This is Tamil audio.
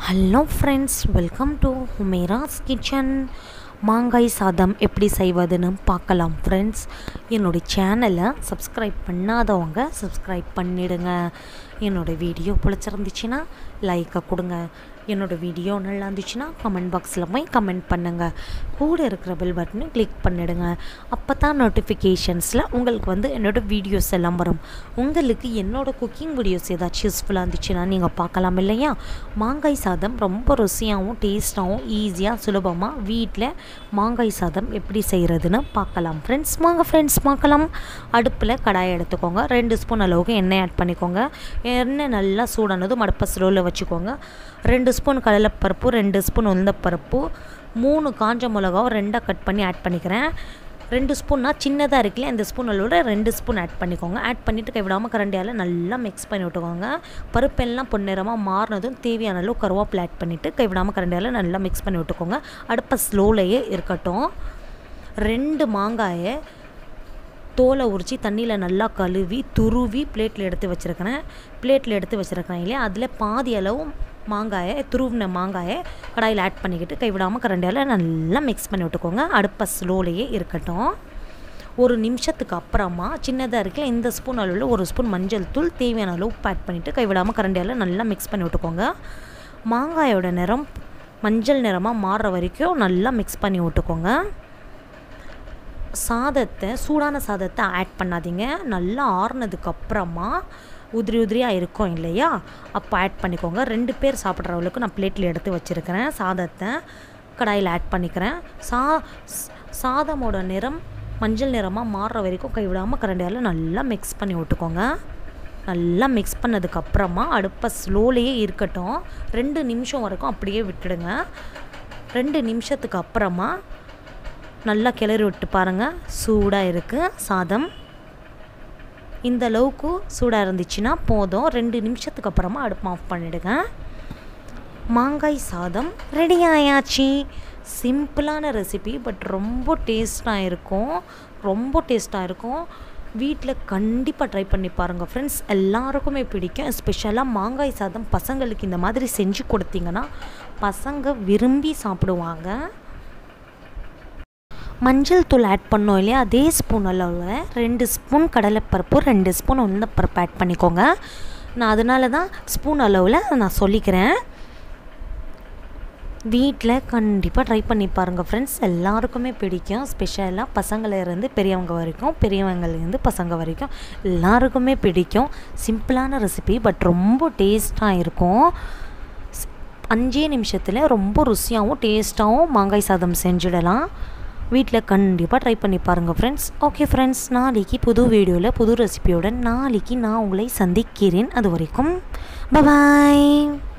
hello friends welcome to Humera's kitchen மாங்காய் சாதம் எப்படி செய்வதுன்னு பார்க்கலாம் ஃப்ரெண்ட்ஸ் என்னுடைய சேனலை சப்ஸ்கிரைப் பண்ணாதவங்க சப்ஸ்கிரைப் பண்ணிடுங்க என்னோடய வீடியோ பிடிச்சிருந்துச்சுன்னா லைக்கை கொடுங்க என்னோடய வீடியோ நல்லா இருந்துச்சுன்னா கமெண்ட் பாக்ஸில் போய் கமெண்ட் பண்ணுங்கள் கூட இருக்கிற பெல் பட்டனை கிளிக் பண்ணிடுங்க அப்போ தான் நோட்டிஃபிகேஷன்ஸில் உங்களுக்கு வந்து என்னோடய வீடியோஸ் எல்லாம் வரும் உங்களுக்கு என்னோடய குக்கிங் வீடியோஸ் ஏதாச்சும் யூஸ்ஃபுல்லாக இருந்துச்சுன்னா நீங்கள் பார்க்கலாம் இல்லையா மாங்காய் சாதம் ரொம்ப ருசியாகவும் டேஸ்ட்டாகவும் ஈஸியாக சுலபமாக வீட்டில் மாங்காய் சாதம் எப்படி செய்கிறதுன்னு பார்க்கலாம் ஃப்ரெண்ட்ஸ் வாங்க ஃப்ரெண்ட்ஸ் பார்க்கலாம் அடுப்பில் கடாயை எடுத்துக்கோங்க ரெண்டு ஸ்பூன் அளவுக்கு எண்ணெய் ஆட் பண்ணிக்கோங்க எண்ணெய் நல்லா சூடானதும் அடுப்பை ஸ்லோவில் வச்சுக்கோங்க ரெண்டு ஸ்பூன் கடலைப்பருப்பு ரெண்டு ஸ்பூன் உளுந்தப்பருப்பு மூணு காஞ்ச மிளகாவும் ரெண்டாக கட் பண்ணி ஆட் பண்ணிக்கிறேன் ரெண்டு ஸ்பூன்னா சின்னதாக இருக்குல்ல இந்த ஸ்பூன் அளவோட ரெண்டு ஸ்பூன் ஆட் பண்ணிக்கோங்க ஆட் பண்ணிவிட்டு கைவிடாமல் கரண்டியால் நல்லா மிக்ஸ் பண்ணி விட்டுக்கோங்க பருப்பெல்லாம் பொன்னிறமாக மாறினதும் தேவையான அளவு கருவேப்பிலை ஆட் பண்ணிவிட்டு கைவிடாமல் கரண்டியால் நல்லா மிக்ஸ் பண்ணி விட்டுக்கோங்க அடுப்பை ஸ்லோலையே இருக்கட்டும் ரெண்டு மாங்காயை தோலை உரித்து தண்ணியில் நல்லா கழுவி துருவி பிளேட்டில் எடுத்து வச்சுருக்கிறேன் பிளேட்டில் எடுத்து வச்சுருக்கிறேன் இல்லையா அதில் பாதி அளவு மாங்காயை துருவின மாங்காயை கடாயில் ஆட் பண்ணிக்கிட்டு கைவிடாமல் கரண்டியால் நல்லா மிக்ஸ் பண்ணி விட்டுக்கோங்க அடுப்பை ஸ்லோலையே இருக்கட்டும் ஒரு நிமிஷத்துக்கு அப்புறமா சின்னதாக இருக்குல்ல இந்த ஸ்பூன் அளவில் ஒரு ஸ்பூன் மஞ்சள் தூள் தேவையான அளவு உப்பு ஆட் பண்ணிவிட்டு கைவிடாமல் கரண்டியால் நல்லா மிக்ஸ் பண்ணி விட்டுக்கோங்க மாங்காயோட நிறம் மஞ்சள் நிறமாக மாறுற வரைக்கும் நல்லா மிக்ஸ் பண்ணி விட்டுக்கோங்க சாதத்தை சூடான சாதத்தை ஆட் பண்ணாதீங்க நல்லா ஆறுனதுக்கு அப்புறமா உதிரி உதிரியாக இருக்கும் இல்லையா அப்போ ஆட் பண்ணிக்கோங்க ரெண்டு பேர் சாப்பிட்ற அளவுக்கு நான் பிளேட்டில் எடுத்து வச்சுருக்கிறேன் சாதத்தை கடாயில் ஆட் பண்ணிக்கிறேன் சா சாதமோட நிறம் மஞ்சள் நிறமாக மாறுற வரைக்கும் கைவிடாமல் கரண்டியால் நல்லா மிக்ஸ் பண்ணி விட்டுக்கோங்க நல்லா மிக்ஸ் பண்ணதுக்கப்புறமா அடுப்பை ஸ்லோலேயே இருக்கட்டும் ரெண்டு நிமிஷம் வரைக்கும் அப்படியே விட்டுடுங்க ரெண்டு நிமிஷத்துக்கு அப்புறமா நல்லா கிளறி விட்டு பாருங்கள் சூடாக இருக்குது சாதம் இந்த அளவுக்கு சூடாக இருந்துச்சுன்னா போதும் ரெண்டு நிமிஷத்துக்கு அப்புறமா அடுப்பு ஆஃப் பண்ணிவிடுங்க மாங்காய் சாதம் ரெடி ஆயாச்சு சிம்பிளான ரெசிபி பட் ரொம்ப டேஸ்ட்டாக இருக்கும் ரொம்ப டேஸ்ட்டாக இருக்கும் வீட்டில் கண்டிப்பாக ட்ரை பண்ணி பாருங்கள் ஃப்ரெண்ட்ஸ் எல்லாருக்குமே பிடிக்கும் ஸ்பெஷலாக மாங்காய் சாதம் பசங்களுக்கு இந்த மாதிரி செஞ்சு கொடுத்தீங்கன்னா பசங்க விரும்பி சாப்பிடுவாங்க மஞ்சள் தூள் ஆட் பண்ணோம் இல்லையா அதே ஸ்பூன் அளவில் ரெண்டு ஸ்பூன் கடலைப்பருப்பு ரெண்டு ஸ்பூன் உளுந்தப்பருப்பு ஆட் பண்ணிக்கோங்க நான் அதனால தான் ஸ்பூன் அளவில் நான் சொல்லிக்கிறேன் வீட்டில் கண்டிப்பாக ட்ரை பண்ணி பாருங்கள் ஃப்ரெண்ட்ஸ் எல்லாருக்குமே பிடிக்கும் ஸ்பெஷலாக பசங்கள்லேருந்து பெரியவங்க வரைக்கும் பெரியவங்கலேருந்து பசங்க வரைக்கும் எல்லாருக்குமே பிடிக்கும் சிம்பிளான ரெசிபி பட் ரொம்ப டேஸ்ட்டாக இருக்கும் அஞ்சே நிமிஷத்தில் ரொம்ப ருசியாகவும் டேஸ்ட்டாகவும் மாங்காய் சாதம் செஞ்சிடலாம் வீட்டில் கண்டிப்பாக ட்ரை பண்ணி பாருங்கள் ஃப்ரெண்ட்ஸ் ஓகே ஃப்ரெண்ட்ஸ் நாளைக்கு புது வீடியோவில் புது ரெசிபியோட நாளைக்கு நான் உங்களை சந்திக்கிறேன் அது வரைக்கும் பபாய்